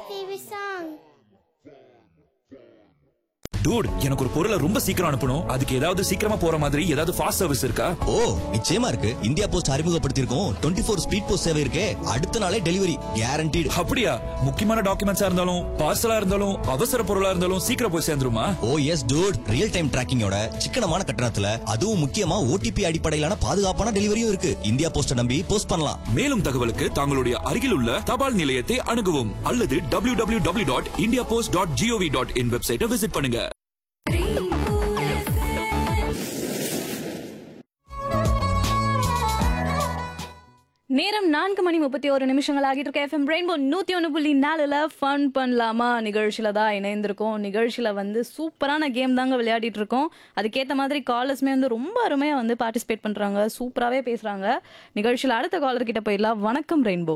favorite song. Dude எனக்கு ஒரு பொருளை ரொம்ப சீக்கிரம் அனுப்பணும் அதுக்கு ஏதாவது சீக்கிரமா போற மாதிரி ஏதாவது ஃபாஸ்ட் சர்வீஸ் இருக்கா ஓ நிச்சயமா இருக்கு இந்தியா போஸ்ட் அறிமுகப்படுத்தியிருக்கோம் டுவெண்ட்டி ஃபோர் ஸ்பீட் போஸ்ட் சேவை இருக்கே அடுத்த நாளே டெலிவரி கேரண்டீடு அப்படியா முக்கியமான டாக்குமெண்ட்ஸா இருந்தாலும் பார்சலா இருந்தாலும் அவசர பொருளா இருந்தாலும் சீக்கிரம் போய் சேர்ந்துருமா ஓ எஸ் டூட் ரியல் டைம் டிராக்கிங்கோட சிக்கனமான கட்டணத்துல அதுவும் முக்கியமா ஓடிபி அடிப்படையிலான பாதுகாப்பான டெலிவரியும் இருக்கு இந்தியா போஸ்ட நம்பி போஸ்ட் பண்ணலாம் மேலும் தகவலுக்கு தங்களுடைய அருகில் உள்ள தபால் நிலையத்தை அணுகவும் அல்லது W W W dot India post dot gov dot in வெப்சைட்டை விசிட் பண்ணுங்க நேரம் நான்கு மணி முப்பத்தி ஒரு நிமிஷங்கள் ஆகிட்டு இருக்க எஃப்எம் ரெயின்போ நூத்தி ஒன்று புள்ளி நாலுல ஃபன் பண்ணலாமா நிகழ்ச்சியில தான் இணைந்திருக்கோம் நிகழ்ச்சியில வந்து சூப்பரான கேம் தாங்க விளையாடிட்டு இருக்கோம் அதுக்கேற்ற மாதிரி காலர்ஸ்மே வந்து ரொம்ப அருமையா வந்து பார்ட்டிசிபேட் பண்றாங்க சூப்பராகவே பேசுறாங்க நிகழ்ச்சியில அடுத்த காலர் கிட்ட போயிடலாம் வணக்கம் ரெயின்போ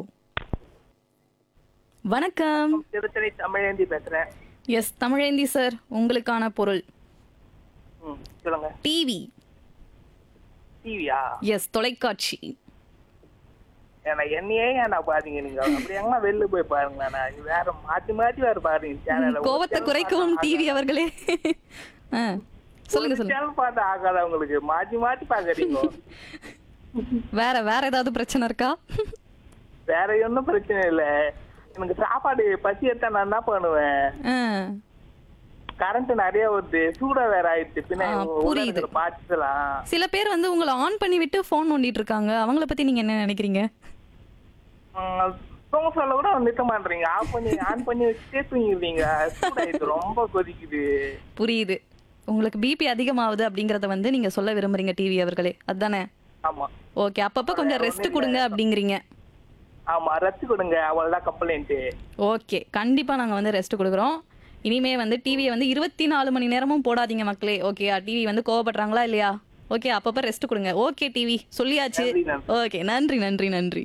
வணக்கம் திருத்தணி தமிழேந்தி பேசுறேன் எஸ் தமிழேந்தி சார் உங்களுக்கான பொருள் ம், சொல்லுங்க டிவி டிவியா எஸ் தொலைக்காட்சி ஏன்னா என்னையே ஏன்னா பாருங்க நீங்க அப்படி எங்கன்னா வெளில போய் பாருங்களேன் நான் இது வேற மாத்தி மாத்தி வேற பாருங்க சேனல் கோவத்தை குறைக்கவும் டிவி அவர்களே ஆ, சொல்லுங்க சொல்லுங்க சேனல் பார்த்து ஆகாத உங்களுக்கு மாத்தி மாத்தி பாக்குறீங்க வேற வேற ஏதாவது பிரச்சனை இருக்கா வேற ஒன்றும் பிரச்சனை இல்ல எனக்கு சாப்பாடு பசி எடுத்தா நான் என்ன பண்ணுவேன் ஆ, கரண்ட் நிறைய வருது சூடா வேற ஆயிடுச்சு பின்ன ஆ, புரியுது. பாத்துக்கலாம் சில பேர் வந்து உங்களை ஆன் பண்ணி விட்டு ஃபோன் நோண்டிட்டு இருக்காங்க அவங்கள பத்தி நீங்க என்ன நினைக்கிறீங்க தூங்க சொல்ல கூட நிறுத்த மாட்டீங்க ஆஃப் பண்ணி ஆன் பண்ணி வச்சுட்டே தூங்கிடுவீங்க சூடாயிடுச்சு ரொம்ப கொதிக்குது புரியுது உங்களுக்கு பிபி அதிகமாகுது அப்படிங்கறத வந்து நீங்க சொல்ல விரும்புறீங்க டிவி அவர்களே அதானே ஆமா ஓகே அப்பப்ப கொஞ்சம் ரெஸ்ட் கொடுங்க அப்படிங்கிறீங்க ஆமா ரத்து கொடுங்க அவ்வளவுதான் கம்ப்ளைண்ட் ஓகே கண்டிப்பா நாங்க வந்து ரெஸ்ட் கொடுக்குறோம் இனிமே வந்து டிவியை வந்து இருபத்தி நாலு மணி நேரமும் போடாதீங்க மக்களே ஓகேயா டிவி வந்து கோவப்படுறாங்களா இல்லையா ஓகே அப்பப்ப ரெஸ்ட் கொடுங்க ஓகே டிவி சொல்லியாச்சு நன்றி, நன்றி. ஓகே நன்றி நன்றி நன்றி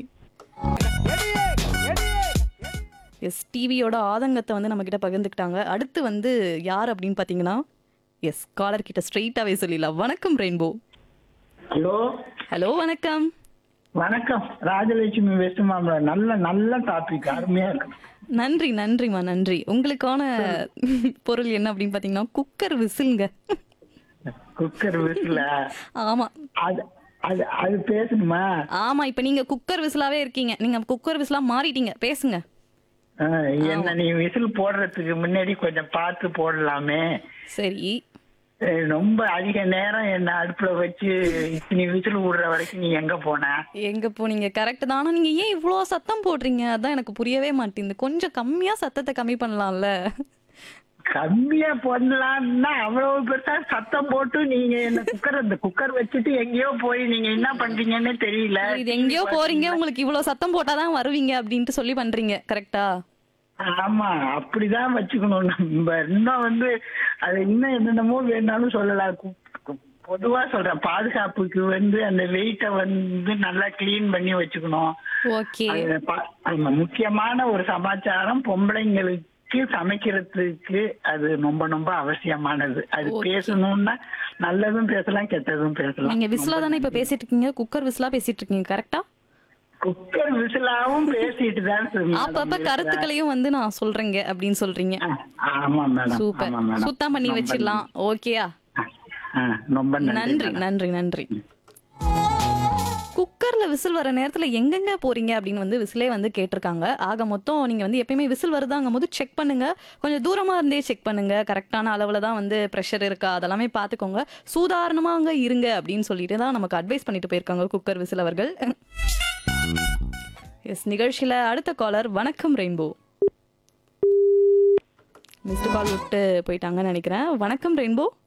எஸ் டிவியோட ஆதங்கத்தை வந்து நம்ம கிட்ட பகிர்ந்துக்கிட்டாங்க அடுத்து வந்து யார் அப்படின்னு பார்த்தீங்கன்னா எஸ் காலர் கிட்ட ஸ்ட்ரெயிட்டாவே சொல்லிடலாம் வணக்கம் ரெயின்போ ஹலோ ஹலோ வணக்கம் வணக்கம் ராஜலட்சுமி வெஸ்ட் மாம்பழம் நல்ல நல்ல டாபிக் அருமையா இருக்கு நன்றி நன்றிம்மா நன்றி உங்களுக்கான பொருள் என்ன அப்படின்னு பார்த்தீங்கன்னா குக்கர் விசில்ங்க குக்கர் விசில ஆமா அது அது அது பேசணுமா ஆமா இப்ப நீங்க குக்கர் விசிலாவே இருக்கீங்க நீங்க குக்கர் விசிலா மாறிட்டீங்க பேசுங்க ஆ, என்ன நீ விசில் போடுறதுக்கு முன்னாடி கொஞ்சம் பார்த்து போடலாமே சரி அஹ், ரொம்ப அதிக நேரம் என்ன அடுப்புல வச்சு இத்தனை விசில் விடுற வரைக்கும் நீ எங்க போன எங்க போனீங்க கரெக்ட் தான் ஆனா நீங்க ஏன் இவ்வளோ சத்தம் போடுறீங்க அதான் எனக்கு புரியவே மாட்டேங்குது கொஞ்சம் கம்மியா சத்தத்தை கம்மி பண்ணலாம்ல கம்மியா பண்ணலாம்னா அவ்வளவு பெருசா சத்தம் போட்டு நீங்க என்ன குக்கர் அந்த குக்கர் வச்சுட்டு எங்கேயோ போய் நீங்க என்ன பண்றீங்கன்னு தெரியல இது எங்கேயோ போறீங்க உங்களுக்கு இவ்வளவு சத்தம் போட்டாதான் வருவீங்க அப்படின்ட்டு சொல்லி பண்றீங்க கரெக்டா ஆமா அப்படிதான் வச்சுக்கணும் நம்ம இன்னும் வந்து அது இன்னும் என்னென்னமோ வேணாலும் சொல்லலாம் கு- கு- பொதுவா சொல்றேன் பாதுகாப்புக்கு வந்து அந்த வெயிட்ட வந்து நல்லா கிளீன் பண்ணி வச்சுக்கணும் ஓகே அது ப- ஆமா, முக்கியமான ஒரு சமாச்சாரம் பொம்பளைங்களுக்கு சமைக்கிறதுக்கு அது ரொம்ப ரொம்ப அவசியமானது அது Okay. பேசணும்னா நல்லதும் பேசலாம் கெட்டதும் பேசலாம் நீங்க விசிலா தானே இப்ப பேசிட்டு இருக்கீங்க குக்கர் விசிலா பேசிட்டு இருக்கீங்க கரெக்டா குக்கர் விசிலாவும் பேசிட்டு தான் madam அப்பப்ப இருக்கிறேன். கருத்துக்களையும் வந்து நான் சொல்றேங்க அப்படின்னு சொல்றீங்க ஆ, ஆமா மேடம் சூப்பர் ஆமா மேடம் சுத்தம் பண்ணி ரொம்ப வச்சிடலாம் ஓகேயா ஆ, ரொம்ப நன்றி நன்றி நன்றி நன்றி குக்கர்ல விசில் வர நேரத்துல எங்கெங்க போறீங்க அப்படின்னு வந்து விசிலே வந்து கேட்டிருக்காங்க ஆக மொத்தம் நீங்க வந்து எப்பயுமே விசில் வருதாங்கும் போது செக் பண்ணுங்க கொஞ்சம் தூரமா இருந்தே செக் பண்ணுங்க கரெக்டான அளவுல தான் வந்து ப்ரெஷர் இருக்கா அதெல்லாமே பார்த்துக்கோங்க சூதாரணமா அங்க இருங்க அப்படின்னு சொல்லிட்டு தான் நமக்கு அட்வைஸ் பண்ணிட்டு போயிருக்காங்க குக்கர் விசில் அவர்கள் எஸ் நிகழ்ச்சியில அடுத்த காலர் வணக்கம் ரெயின்போ மிஸ்டு கால் விட்டு போயிட்டாங்கன்னு நினைக்கிறேன் வணக்கம் ரெயின்போ